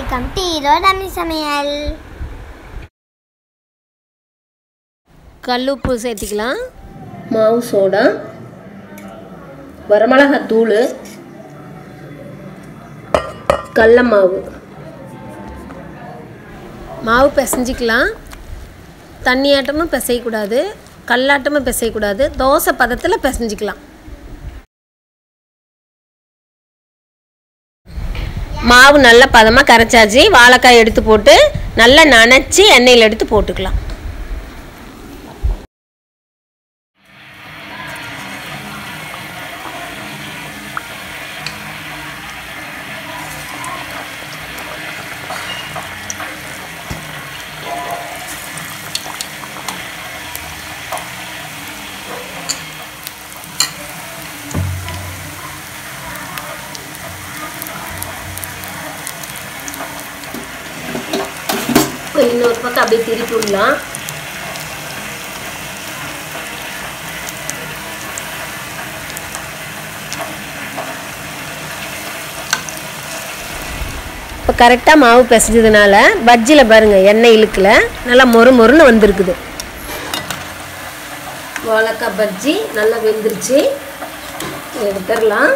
welcome to Erode அம்மி சமையல் கல்லுப்பு சேர்த்திக்கலாம் மாவு சோடா வரமிளகாத்தூள் கடல மாவு மாவு பிசைஞ்சிக்கலாம் தண்ணியாட்டமும் பிசையக்கூடாது கல்லாட்டமும் பிசையக்கூடாது தோசை பதத்தில் பிசைஞ்சிக்கலாம் மாவு நல்ல பதமாக கரைச்சாச்சு வாழைக்காய் எடுத்து போட்டு நல்லா நனைச்சி எண்ணெயில் எடுத்து போட்டுக்கலாம் இப்போ இன்னொரு பக்கம் அப்படியே திருப்பி விடலாம் இப்போ கரெக்டாக மாவு பிசைஞ்சதுனால பஜ்ஜியில் பாருங்கள் எண்ணெய் இழுக்கல நல்லா மொறு மொறுன்னு வந்திருக்குது வாழைக்காய் பஜ்ஜி நல்லா வெந்துருச்சு எடுத்துடலாம்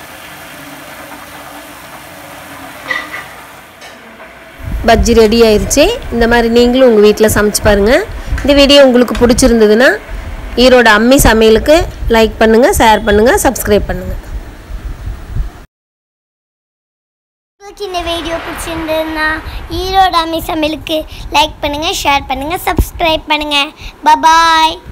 பஜ்ஜி ரெடி ஆயிருச்சு இந்த மாதிரி நீங்களும் உங்கள் வீட்டில் சமைச்சு பாருங்கள் இந்த வீடியோ உங்களுக்கு பிடிச்சிருந்ததுன்னா ஈரோடு அம்மி சமையலுக்கு லைக் பண்ணுங்கள் ஷேர் பண்ணுங்கள் சப்ஸ்கிரைப் பண்ணுங்கள் உங்களுக்கு இந்த வீடியோ பிடிச்சிருந்ததுன்னா ஈரோடு அம்மி சமையலுக்கு லைக் பண்ணுங்கள் ஷேர் பண்ணுங்கள் சப்ஸ்கிரைப் பண்ணுங்கள் பபாய்